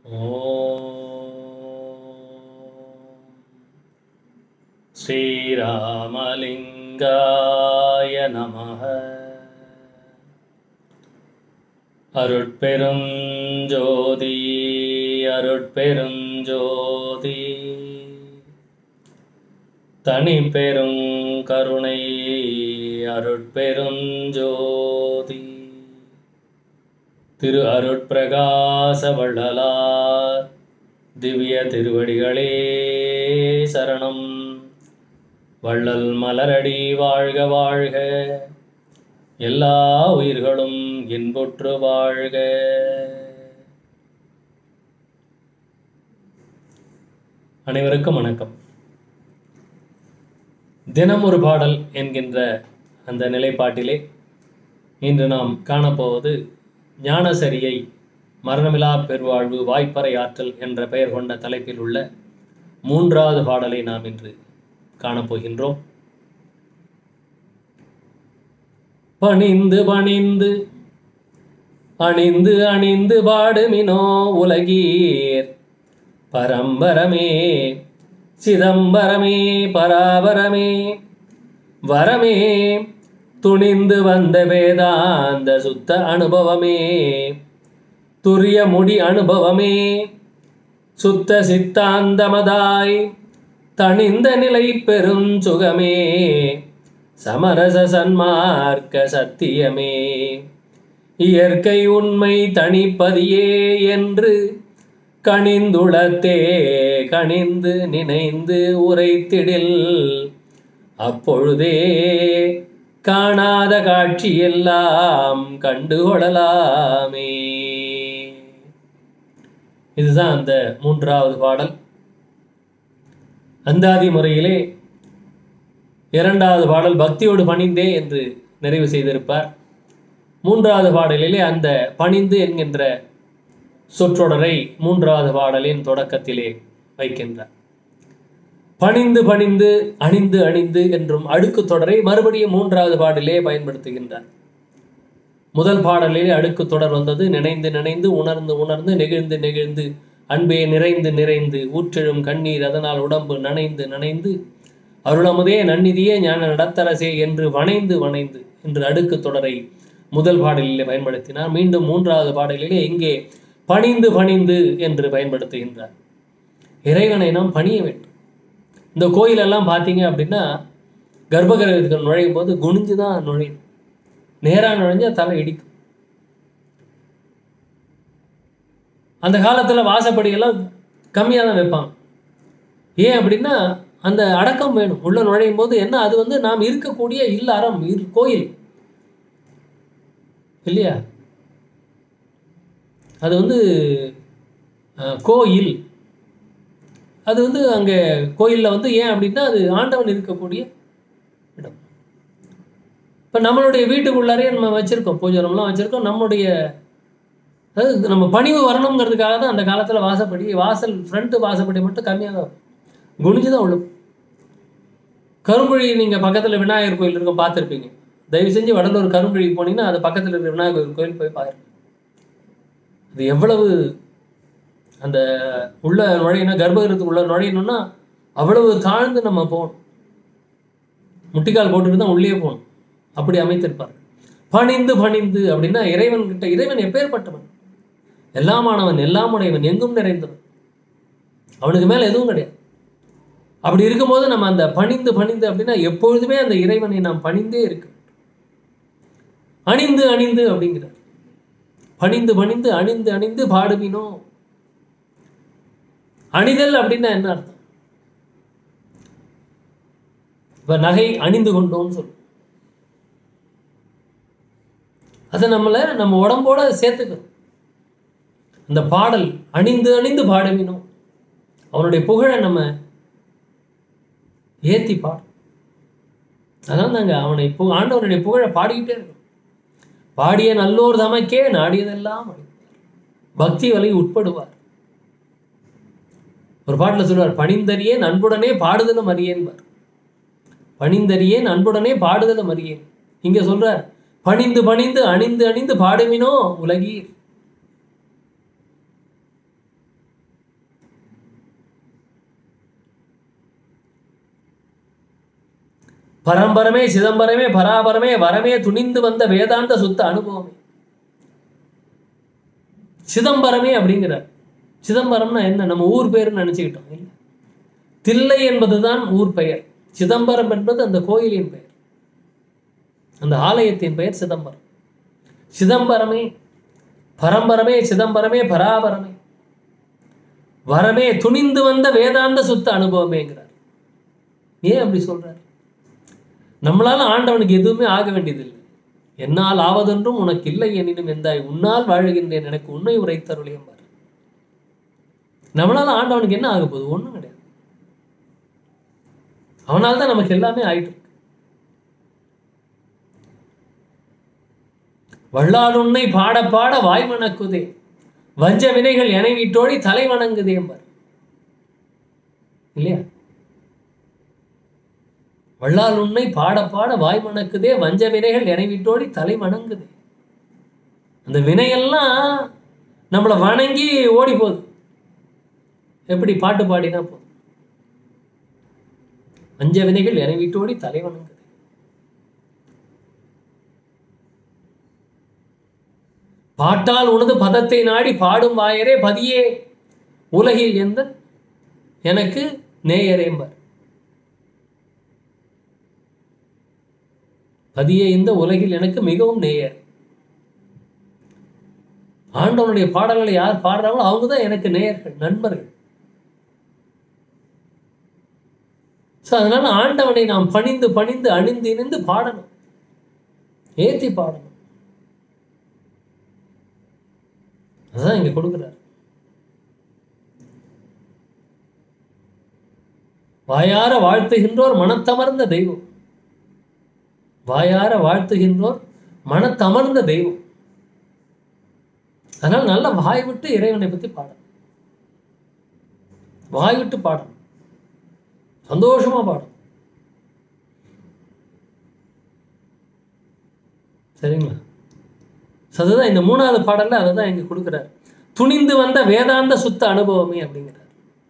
ॐ श्रीरामलिङ्गाय नमः அருட்பெருஞ்சோதி அருட்பெருஞ்சோதி தனி பெருங்கருணை அருட்பெருஞ்சோதி திரு அருட்பிரகாச வள்ளலார் திவ்ய திருவடிகளே சரணம் வள்ளல் மலரடி வாழ்க வாழ்க எல்லா உயிர்களும் இன்புற்று வாழ்க அனைவருக்கும் வணக்கம் தினம் ஒரு பாடல் என்கின்ற அந்த நிலைப்பாட்டிலே இன்று நாம் காணப்போவது ஞானசரியை மரணமிலா பெருவாழ்வு வாய்ப்பறை ஆற்றல் என்ற பெயர் கொண்ட தலைப்பில் உள்ள மூன்றாவது பாடலை நாம் இன்று காணப்போகின்றோம் பணிந்து பணிந்து அணிந்து அணிந்து பாடுமினோ உலகீர் பரம்பரமே சிதம்பரமே பராபரமே வரமே துணிந்து வந்த வேதாந்த சுத்த அனுபவமே துரிய முடி அனுபவமே சுத்த சித்தாந்தமதாய் தணிந்த நிலை பெரும் சுகமே சமரச சன்மார்க்க சத்தியமே இயற்கை உண்மை தனிப்பதியே என்று கணிந்துளத்தே கணிந்து நினைந்து உரைத்திடில் அப்பொழுதே காணாத காட்சியெல்லாம் கண்டுகொள்ளலாமே இதுதான் அந்த மூன்றாவது பாடல் அந்தாதி முறையிலே இரண்டாவது பாடல் பக்தியோடு பணிந்தே என்று நிறைவு செய்திருப்பார் மூன்றாவது பாடலிலே அந்த பணிந்து என்கின்ற சொற்றொடரை மூன்றாவது பாடலின் தொடக்கத்திலே வைக்கின்றார் பணிந்து பணிந்து அணிந்து அணிந்து என்றும் அடுக்கு தொடரை மறுபடியும் மூன்றாவது பாடலே பயன்படுத்துகின்றார் முதல் பாடலிலே அடுக்கு தொடர் வந்தது நினைந்து நினைந்து உணர்ந்து உணர்ந்து நெகிழ்ந்து நெகிழ்ந்து அன்பே நிறைந்து நிறைந்து ஊற்றெழும் கண்ணீர் அதனால் உடம்பு நனைந்து நனைந்து அருளமுதே நன்னிதியே ஞான நடத்தரசே என்று வணைந்து வணைந்து என்று அடுக்கு தொடரை முதல் பாடலிலே பயன்படுத்தினார் மீண்டும் மூன்றாவது பாடலிலே இங்கே பணிந்து பணிந்து என்று பயன்படுத்துகின்றார் இறைவனை நாம் பணிய வேண்டும் இந்த கோயிலெல்லாம் பார்த்தீங்க அப்படின்னா கர்ப்பகிரகத்துக்கு நுழையும் போது குனிஞ்சு தான் நுழையும் நேராக நுழைஞ்சா தலை இடிக்கும் அந்த காலத்தில் வாசப்படியெல்லாம் கம்மியாக தான் வைப்பாங்க ஏன் அப்படின்னா அந்த அடக்கம் வேணும் உள்ள நுழையும் போது என்ன அது வந்து நாம் இருக்கக்கூடிய இல்லறம் இரு கோயில் இல்லையா அது வந்து அஹ், கோயில் அது வந்து அங்கே கோயிலில் வந்து ஏன் அப்படின்னா அது ஆண்டவன் இருக்கக்கூடிய இடம் இப்போ நம்மளுடைய வீட்டுக்குள்ளாரே நம்ம வச்சுருக்கோம் பூஜை ரூம்லாம் வச்சுருக்கோம் நம்முடைய அதாவது நம்ம பணிவு வரணுங்கிறதுக்காக தான் அந்த காலத்தில் வாசப்படி வாசல் ஃப்ரண்ட்டு வாசப்படி மட்டும் கம்மியாக தான் இருக்கும். குனிஞ்சு தான் உள்ள கருங்குழி நீங்கள் பக்கத்தில் விநாயகர் கோயில் இருக்கும் பார்த்துருப்பீங்க தயவு செஞ்சு வடலூர் கருங்குழிக்கு போனீங்கன்னா அது பக்கத்தில் இருக்கிற விநாயகர் கோயில் போய் பாருங்க அது எவ்வளவு அந்த உள்ள நுழையணும் கர்ப்பகிரகத்துக்கு உள்ள நுழையணும்னா அவ்வளவு தாழ்ந்து நம்ம போகணும் முட்டிக்கால் போட்டுட்டு தான் உள்ளே போகணும் அப்படி அமைத்திருப்பார் பணிந்து பணிந்து அப்படின்னா இறைவன் கிட்ட இறைவன் எப்பேற்பட்டவன் எல்லாமானவன் எல்லாமுடையவன் எங்கும் நிறைந்தவன் அவனுக்கு மேல எதுவும் கிடையாது அப்படி இருக்கும்போது நம்ம அந்த பணிந்து பணிந்து அப்படின்னா எப்பொழுதுமே அந்த இறைவனை நாம் பணிந்தே இருக்க வேண்டும். அணிந்து அணிந்து அப்படிங்கிறார் பணிந்து பணிந்து அணிந்து அணிந்து பாடுவினோ அணிதல் அப்படின்னா என்ன அர்த்தம் இப்ப நகை அணிந்து கொண்டோம்னு சொல்லும் அதை நம்மளை நம்ம உடம்போட சேர்த்துக்கணும் அந்த பாடல் அணிந்து அணிந்து பாடுவினோம் அவனுடைய புகழை நம்ம ஏத்தி பாடும் அதான் நாங்க அவனை பு ஆண்டவனுடைய புகழை பாடிக்கிட்டே இருக்கோம் பாடிய நல்லோர் தமக்கே நாடியதெல்லாம் அளித்தார். பக்தி வலை உட்படுவார் ஒரு பாட்டில் சொல்லுவார் பணிந்தறியேன் அன்புடனே பாடுதலும் அறியேன்பார் பணிந்தறியேன் அன்புடனே பாடுதலும் அறியேன் இங்க சொல்றார் பணிந்து பணிந்து அணிந்து அணிந்து பாடுமினோ உலகீர் பரம்பரமே சிதம்பரமே பராபரமே வரமே துணிந்து வந்த வேதாந்த சுத்த அனுபவமே சிதம்பரமே அப்படிங்கிறார் சிதம்பரம்னா என்ன நம்ம ஊர் பேருன்னு நினைச்சுக்கிட்டோம் இல்லை தில்லை என்பதுதான் ஊர் பெயர் சிதம்பரம் என்பது அந்த கோயிலின் பெயர் அந்த ஆலயத்தின் பெயர் சிதம்பரம் சிதம்பரமே பரம்பரமே சிதம்பரமே பராபரமே வரமே துணிந்து வந்த வேதாந்த சுத்த அனுபவமேங்கிறார் ஏன் அப்படி சொல்றார் நம்மளால ஆண்டவனுக்கு எதுவுமே ஆக வேண்டியதில்லை என்னால் ஆவதென்றும் உனக்கு இல்லை எனினும் எந்தாய் உன்னால் வாழுகின்றேன் எனக்கு உண்மை உரைத்தருளியம்பார் நம்மளால ஆண்டவனுக்கு என்ன ஆக போகுது ஒண்ணும் கிடையாது அவனால் தான் நமக்கு எல்லாமே ஆயிட்டு இருக்கு வள்ளால் உன்னை பாட பாட வாய் மணக்குதே வஞ்ச வினைகள் எனை வீட்டோடி தலை வணங்குதே என்பார் இல்லையா வள்ளால் உன்னை பாட பாட வாய் மணக்குதே வஞ்ச வினைகள் எனை விட்டோடி தலை வணங்குதே அந்த வினையெல்லாம் நம்மளை வணங்கி ஓடி போகுது எப்படி பாட்டு பாடினா போதும் வஞ்ச வினைகள் எனை விட்டோடி தலை வணங்குது பாட்டால் உனது பதத்தை நாடி பாடும் வாயரே பதியே உலகில் எந்த எனக்கு நேயரேம்பர் பதியே இந்த உலகில் எனக்கு மிகவும் நேயர் ஆண்டவனுடைய பாடல்களை யார் பாடுறாங்களோ அவங்க தான் எனக்கு நேயர்கள் நண்பர்கள் ஸோ அதனால ஆண்டவனை நாம் பணிந்து பணிந்து அணிந்து இணைந்து பாடணும் ஏத்தி பாடணும் அதுதான் இங்க கொடுக்கிறார் வாயார வாழ்த்துகின்றோர் மனத்தமர்ந்த தெய்வம் வாயார வாழ்த்துகின்றோர் மனத்தமர்ந்த தெய்வம் அதனால நல்ல வாய் விட்டு இறைவனை பத்தி பாடணும் வாய் விட்டு பாடணும் சந்தோஷமா பாடணும் சரிங்களா So, அதுதான் இந்த மூணாவது பாடல்ல அதை தான் இங்க கொடுக்குறாரு துணிந்து வந்த வேதாந்த சுத்த அனுபவமே அப்படிங்கிறார்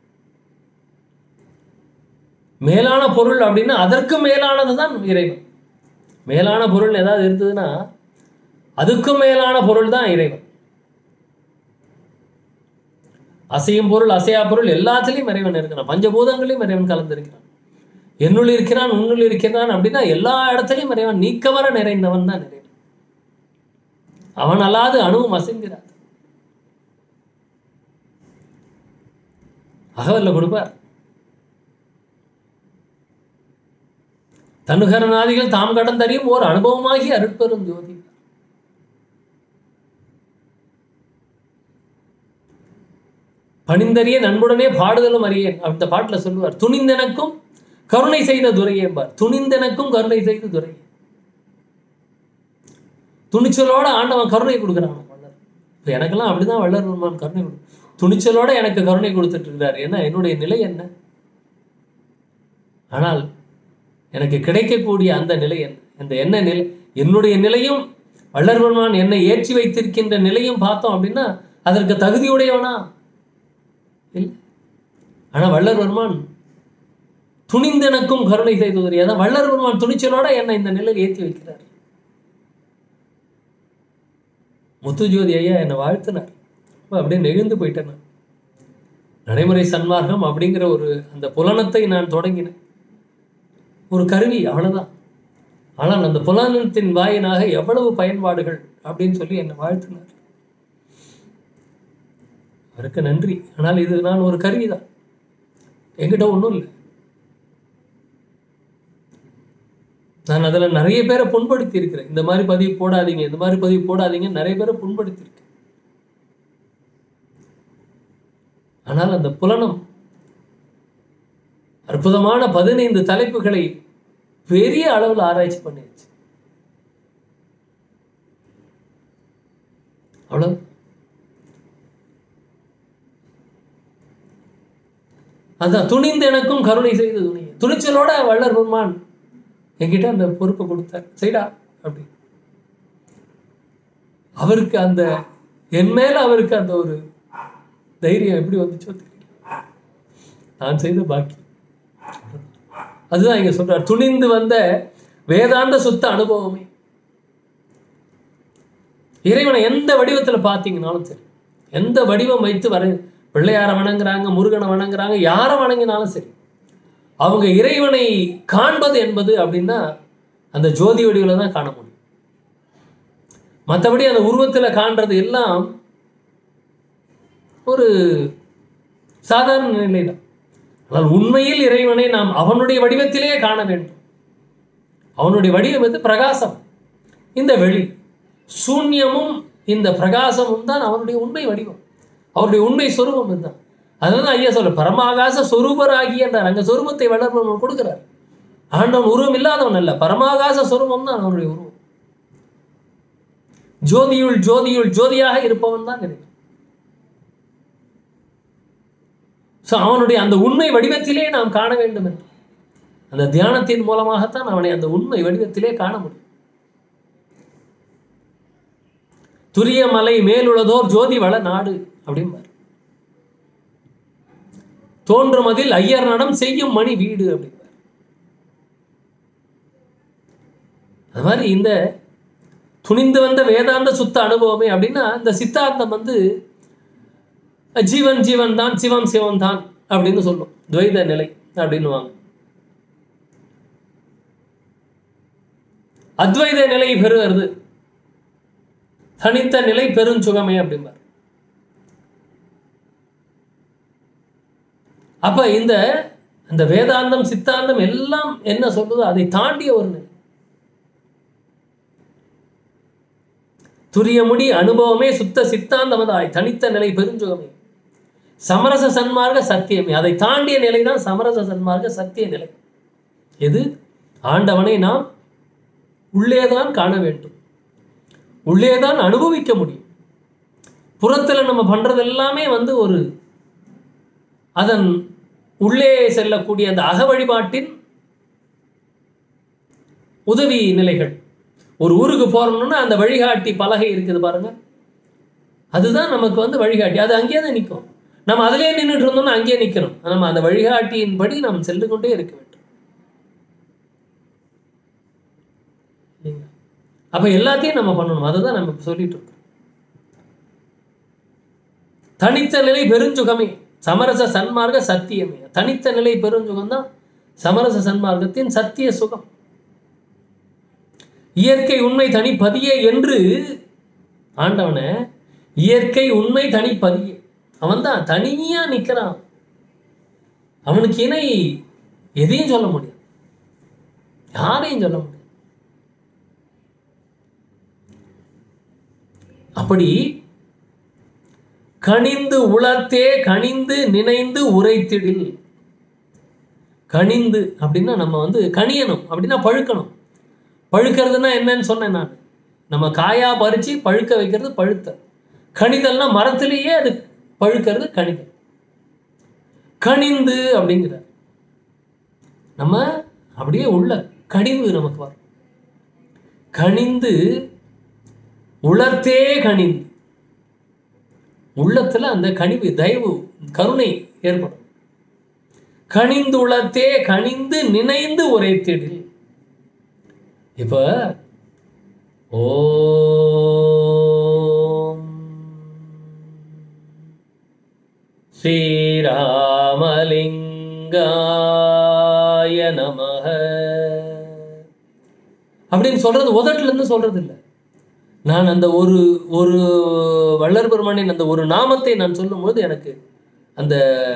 மேலான பொருள் அப்படின்னா அதற்கும் மேலானது தான் இறைவன் மேலான பொருள் ஏதாவது இருந்ததுன்னா அதுக்கும் மேலான பொருள் தான் இறைவன் அசையும் பொருள் அசையா பொருள் எல்லாத்துலேயும் இறைவன் இருக்கிறான் பஞ்சபூதங்களையும் இறைவன் கலந்திருக்கிறான் என்னுள் இருக்கிறான் உன்னுள் இருக்கிறான் அப்படின்னா எல்லா இடத்துலையும் இறைவன் நீக்கமர நிறைந்தவன் தான் இறைவன் அவன் அல்லாது அணுவும் அசைங்கிறார் அகவல்ல கொடுப்பார் தனுகரநாதிகள் தாம் கடந்தறியும் ஓர் அனுபவமாகி அருட்பெரும் ஜோதி பணிந்தறிய நண்புடனே பாடுதலும் அறியேன் அந்த பாட்டுல சொல்லுவார் துணிந்தெனக்கும் கருணை செய்த துரையேம்பார் துணிந்தெனக்கும் கருணை செய்த துரை துணிச்சலோட ஆண்டவன் கருணை கொடுக்குறான் வள்ளல் இப்போ எனக்கெல்லாம் அப்படிதான் வள்ளல் பெருமான் கருணை கொடு துணிச்சலோட எனக்கு கருணை கொடுத்துட்டு இருக்கிறார் ஏன்னா என்னுடைய நிலை என்ன ஆனால் எனக்கு கிடைக்கக்கூடிய அந்த நிலை என்ன அந்த என்ன நிலை என்னுடைய நிலையும் வள்ளல் பெருமான் என்னை ஏற்றி வைத்திருக்கின்ற நிலையும் பார்த்தோம் அப்படின்னா அதற்கு தகுதியுடையவனா இல்லை ஆனா வள்ளல் பெருமான் துணிந்தெனக்கும் கருணை செய்தவர் அதான் வள்ளல் பெருமான் துணிச்சலோட என்னை இந்த நிலையில் ஏற்றி வைக்கிறார் முத்துஜோதி ஐயா என்னை வாழ்த்தினார் அப்ப அப்படியே நெகிழ்ந்து போயிட்டேன் நான் நடைமுறை சன்மார்க்கம் அப்படிங்கிற ஒரு அந்த புலனத்தை நான் தொடங்கினேன் ஒரு கருவி அவ்வளவுதான் ஆனால் அந்த புலனத்தின் வாயினாக எவ்வளவு பயன்பாடுகள் அப்படின்னு சொல்லி என்னை வாழ்த்தினார் அவருக்கு நன்றி ஆனால் இது நான் ஒரு கருவி தான் என்கிட்ட ஒன்றும் இல்லை நான் அதில் நிறைய பேரை புண்படுத்தி இருக்கிறேன் இந்த மாதிரி பதிவு போடாதீங்க இந்த மாதிரி பதிவு போடாதீங்க நிறைய பேரை புண்படுத்தியிருக்கேன் ஆனால் அந்த புலனம் அற்புதமான பதினைந்து தலைப்புகளை பெரிய அளவில் ஆராய்ச்சி பண்ணிருச்சு அவ்வளவு அதான் துணிந்து எனக்கும் கருணை செய்து துணிய துணிச்சலோட வள்ளர் பெருமான் என்கிட்ட அந்த பொறுப்பை கொடுத்தார் செய்டா அப்படி அவருக்கு அந்த என் மேல அவருக்கு அந்த ஒரு தைரியம் எப்படி வந்துச்சோ தெரியல நான் செய்த பாக்கி அதுதான் இங்க சொல்றார் துணிந்து வந்த வேதாந்த சுத்த அனுபவமே இறைவனை எந்த வடிவத்துல பார்த்தீங்கனாலும் சரி எந்த வடிவம் வைத்து வர பிள்ளையாரை வணங்குறாங்க முருகனை வணங்குறாங்க யாரை வணங்கினாலும் சரி அவங்க இறைவனை காண்பது என்பது அப்படின்னா அந்த ஜோதி வடிவில் தான் காண முடியும் மற்றபடி அந்த உருவத்தில் காண்றது எல்லாம் ஒரு சாதாரண நிலை தான் ஆனால் உண்மையில் இறைவனை நாம் அவனுடைய வடிவத்திலேயே காண வேண்டும் அவனுடைய வடிவம் வந்து பிரகாசம் இந்த வெளி சூன்யமும் இந்த பிரகாசமும் தான் அவனுடைய உண்மை வடிவம் அவருடைய உண்மை சொரூபம் இதுதான் அதனால ஐயா சொல்ல பரமாகாச சொரூபராகி என்றார் அங்க சொரூபத்தை வளர்ப்பவன் கொடுக்கிறார் ஆண்டவன் உருவம் இல்லாதவன் அல்ல பரமாகாச சொரூபம் தான் அவனுடைய உருவம் ஜோதியுள் ஜோதியுள் ஜோதியாக இருப்பவன் தான் இறைவன் ஸோ அவனுடைய அந்த உண்மை வடிவத்திலே நாம் காண வேண்டும் என்று அந்த தியானத்தின் மூலமாகத்தான் அவனை அந்த உண்மை வடிவத்திலே காண முடியும் துரிய மலை மேலுள்ளதோர் ஜோதி வள நாடு அப்படிம்பார் தோன்றும் அதில் ஐயர் நடம் செய்யும் மணி வீடு அப்படிம்பார் அது மாதிரி இந்த துணிந்து வந்த வேதாந்த சுத்த அனுபவமே அப்படின்னா இந்த சித்தாந்தம் வந்து ஜீவன் ஜீவன் தான் சிவம் சிவம் தான் அப்படின்னு சொல்லும் துவைத நிலை அப்படின்னுவாங்க அத்வைத நிலை பெறுகிறது தனித்த நிலை பெருஞ்சுகமே அப்படிம்பார் அப்ப இந்த இந்த வேதாந்தம் சித்தாந்தம் எல்லாம் என்ன சொல்லுதோ அதை தாண்டிய ஒரு நிலை துரியமுடி அனுபவமே சுத்த சித்தாந்தமதாய் தனித்த நிலை பெருஞ்சுகமே சமரச சன்மார்க்க சத்தியமே அதை தாண்டிய நிலை தான் சமரச சன்மார்க்க சத்திய நிலை எது ஆண்டவனை நாம் உள்ளேதான் காண வேண்டும் உள்ளேதான் அனுபவிக்க முடியும் புறத்தில் நம்ம பண்றது எல்லாமே வந்து ஒரு அதன் உள்ளே செல்லக்கூடிய அந்த அக வழிபாட்டின் உதவி நிலைகள் ஒரு ஊருக்கு போறோம்னா அந்த வழிகாட்டி பலகை இருக்குது பாருங்க அதுதான் நமக்கு வந்து வழிகாட்டி அது அங்கேயே தான் நிற்கும் நம்ம அதிலே நின்றுட்டு இருந்தோம்னா அங்கேயே நிற்கணும் நம்ம அந்த வழிகாட்டியின்படி நாம் சென்று கொண்டே இருக்க வேண்டும் இல்லைங்களா? அப்ப எல்லாத்தையும் நம்ம பண்ணணும் அதுதான் நம்ம இப்ப சொல்லிட்டு இருக்கோம் தனித்த நிலை பெருஞ்சுகமே சமரச சன்மார்க்க சத்தியமே தனித்த நிலை பெருஞ்சுகம் தான் சமரச சன்மார்க்கத்தின் சத்திய சுகம் இயற்கை உண்மை தனிப்பதியே என்று ஆண்டவனை இயற்கை உண்மை தனிப்பதியே அவன் தான் தனியா நிக்கிறான் அவனுக்கு இணை எதையும் சொல்ல முடியாது யாரையும் சொல்ல முடியாது அப்படி கனிந்து உளத்தே கனிந்து நினைந்து உரைத்திடில் கனிந்து அப்படின்னா நம்ம வந்து கனியணும் அப்படின்னா பழுக்கணும் பழுக்கிறதுனா என்னன்னு சொன்னேன் நான் நம்ம காயா பறிச்சு பழுக்க வைக்கிறது பழுத்த கணிதல்னா மரத்திலேயே அது பழுக்கிறது கணிதல் கனிந்து அப்படிங்கிறார் நம்ம அப்படியே உள்ள கனிவு நமக்கு வரும் கனிந்து உளத்தே கனிந்து உள்ளத்துல அந்த கனிவு தயவு கருணை ஏற்படும் கனிந்து உளத்தே கனிந்து நினைந்து உரைத்திடில் இப்ப ஓம் ஸ்ரீராமலிங்காய நமஹ அப்படின்னு சொல்றது உதட்டுல இருந்து சொல்றது இல்லை நான் அந்த ஒரு ஒரு வள்ளர் பெருமானின் அந்த ஒரு நாமத்தை நான் சொல்லும்போது எனக்கு அந்த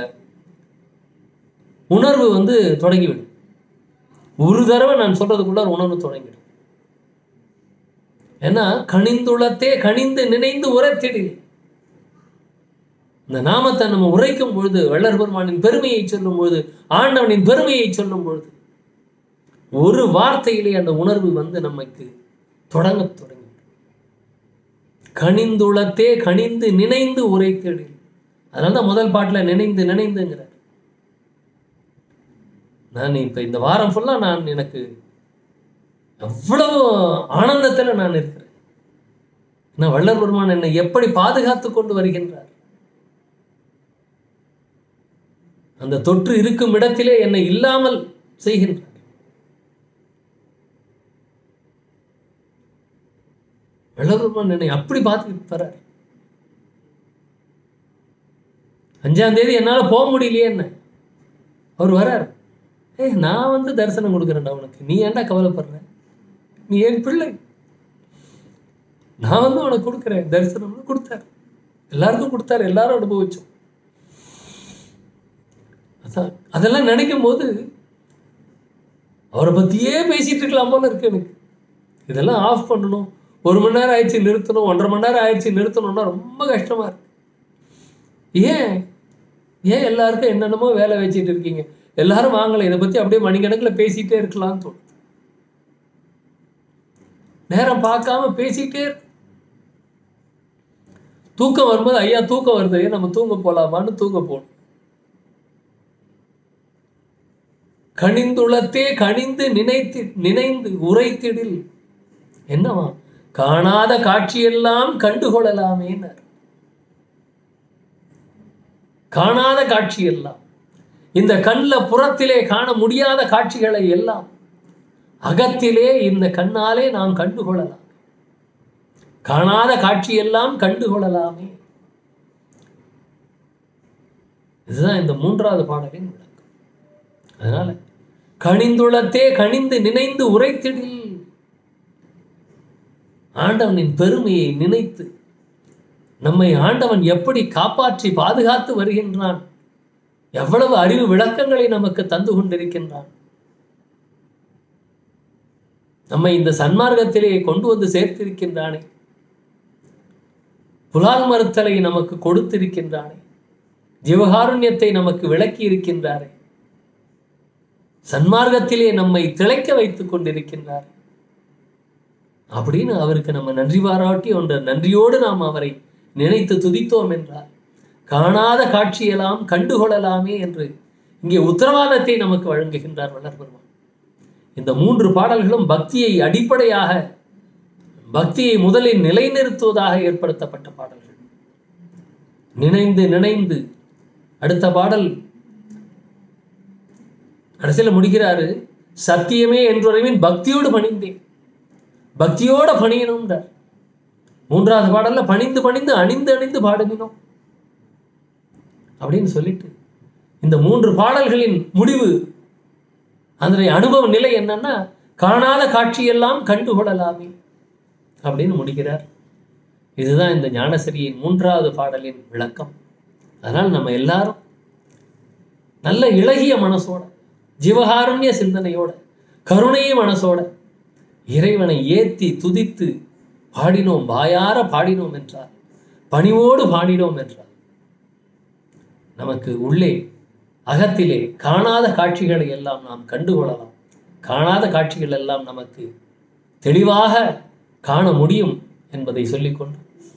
உணர்வு வந்து தொடங்கிவிடும் ஒரு தடவை நான் சொல்றதுக்குள்ள ஒரு உணர்வு தொடங்கிடும் ஏன்னா கனிந்துளத்தே கனிந்து நினைந்து உரைத்திடு இந்த நாமத்தை நம்ம உரைக்கும் பொழுது வள்ளர் பெருமானின் பெருமையை சொல்லும் பொழுது ஆண்டவனின் பெருமையை சொல்லும் பொழுது ஒரு வார்த்தையிலே அந்த உணர்வு வந்து நமக்கு தொடங்க தொடங்கி கனிந்துளத்தே கனிந்து நினைந்து உரைத்திடு அதனால தான் முதல் பாட்டில் நினைந்து நினைந்துங்கிறார் நான் இப்போ இந்த வாரம் ஃபுல்லாக நான் எனக்கு எவ்வளவு ஆனந்தத்தில் நான் இருக்கிறேன் நான் வள்ளல் பெருமான் என்னை எப்படி பாதுகாத்து கொண்டு வருகின்றார் அந்த தொற்று இருக்கும் இடத்திலே என்னை இல்லாமல் செய்கின்றார் வல்லபெருமான் என்னை அப்படி பார்த்துக்கிட்டு வர்றார் அஞ்சாம் தேதி என்னால போக முடியலையே என்ன அவர் வரார் ஏய் நான் வந்து தரிசனம் கொடுக்குறேன்டா உனக்கு நீ ஏன்டா கவலைப்படுற நீ என் பிள்ளை நான் வந்து உனக்கு கொடுக்குறேன் தரிசனம்னு கொடுத்தார் எல்லாருக்கும் கொடுத்தாரு எல்லாரும் அனுபவிச்சோம் அதான் அதெல்லாம் நினைக்கும் போது அவரை பத்தியே பேசிட்டு இருக்கலாம் போல இருக்கு எனக்கு இதெல்லாம் ஆஃப் பண்ணணும் ஒரு மணி நேரம் ஆயிடுச்சு நிறுத்தணும் ஒன்றரை மணி நேரம் ஆயிடுச்சு நிறுத்தணும்னா ரொம்ப கஷ்டமா இருக்கு ஏன் ஏன் எல்லாருக்கும் என்னென்னமோ வேலை வச்சுட்டு இருக்கீங்க எல்லாரும் வாங்கலை இதை பத்தி அப்படியே மணிக்கணக்கில் பேசிட்டே இருக்கலாம்னு தோணுது நேரம் பார்க்காம பேசிட்டே இரு. தூக்கம் வரும்போது ஐயா தூக்கம் வருது நம்ம தூங்க போலாமான்னு தூங்க போகணும் கணிந்துளத்தே கணிந்து நினைத்து நினைந்து உரைத்திடில் என்னவா காணாத காட்சியெல்லாம் கண்டுகொள்ளலாமேனர் காணாத காட்சியெல்லாம் இந்த கண்ணில் புறத்திலே காண முடியாத காட்சிகளை எல்லாம் அகத்திலே இந்த கண்ணாலே நாம் கண்டுகொள்ளலாம் காணாத காட்சியெல்லாம் கண்டுகொள்ளலாமே இதுதான் இந்த மூன்றாவது பாடலின் விளக்கம் அதனால கணிந்துளத்தே கணிந்து நினைந்து உரைத்திடில் ஆண்டவனின் பெருமையை நினைத்து நம்மை ஆண்டவன் எப்படி காப்பாற்றி பாதுகாத்து வருகின்றான் எவ்வளவு அறிவு விளக்கங்களை நமக்கு தந்து கொண்டிருக்கின்றான் நம்மை இந்த சன்மார்க்கத்திலே கொண்டு வந்து சேர்த்திருக்கின்றானே புலால் மறுத்தலை நமக்கு கொடுத்திருக்கின்றானே ஜீவகாருண்யத்தை நமக்கு விளக்கி இருக்கின்றாரே சன்மார்க்கத்திலே நம்மை திளைக்க வைத்துக் கொண்டிருக்கின்றார் அப்படின்னு அவருக்கு நம்ம நன்றி பாராட்டி ஒன்ற நன்றியோடு நாம் அவரை நினைத்து துதித்தோம் என்றார் காணாத காட்சியெல்லாம் கண்டுகொள்ளலாமே என்று இங்கே உத்தரவாதத்தை நமக்கு வழங்குகின்றார் வளர்பெருமான் இந்த மூன்று பாடல்களும் பக்தியை அடிப்படையாக பக்தியை முதலில் நிலைநிறுத்துவதாக ஏற்படுத்தப்பட்ட பாடல்கள் நினைந்து நினைந்து அடுத்த பாடல் கடைசியில் முடிக்கிறாரு சத்தியமே என்றுரைவின் பக்தியோடு பணிந்தேன் பக்தியோட பணியணும்ன்றார் மூன்றாவது பாடல்ல பணிந்து பணிந்து அணிந்து அணிந்து பாடுமினோம் அப்படின்னு சொல்லிட்டு இந்த மூன்று பாடல்களின் முடிவு அதனுடைய அனுபவ நிலை என்னன்னா காணாத காட்சியெல்லாம் கண்டுகொள்ளலாமே அப்படின்னு முடிக்கிறார் இதுதான் இந்த ஞானசரியின் மூன்றாவது பாடலின் விளக்கம் அதனால் நம்ம எல்லாரும் நல்ல இளகிய மனசோட ஜீவகாருண்ய சிந்தனையோட கருணைய மனசோட இறைவனை ஏத்தி துதித்து பாடினோம் வாயார பாடினோம் என்றார் பணிவோடு பாடினோம் என்றார் நமக்கு உள்ளே அகத்திலே காணாத காட்சிகளை எல்லாம் நாம் கண்டுகொள்ளலாம் காணாத காட்சிகள் எல்லாம் நமக்கு தெளிவாக காண முடியும் என்பதை சொல்லிக்கொண்டு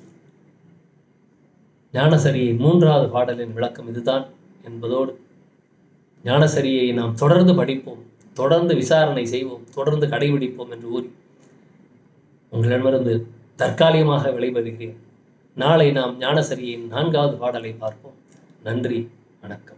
ஞானசரியை மூன்றாவது பாடலின் விளக்கம் இதுதான் என்பதோடு ஞானசரியை நாம் தொடர்ந்து படிப்போம் தொடர்ந்து விசாரணை செய்வோம் தொடர்ந்து கடைபிடிப்போம் என்று கூறி உங்களிடமிருந்து தற்காலிகமாக விளைபெறுகிறேன் நாளை நாம் ஞானசரியின் நான்காவது பாடலை பார்ப்போம் நன்றி வணக்கம்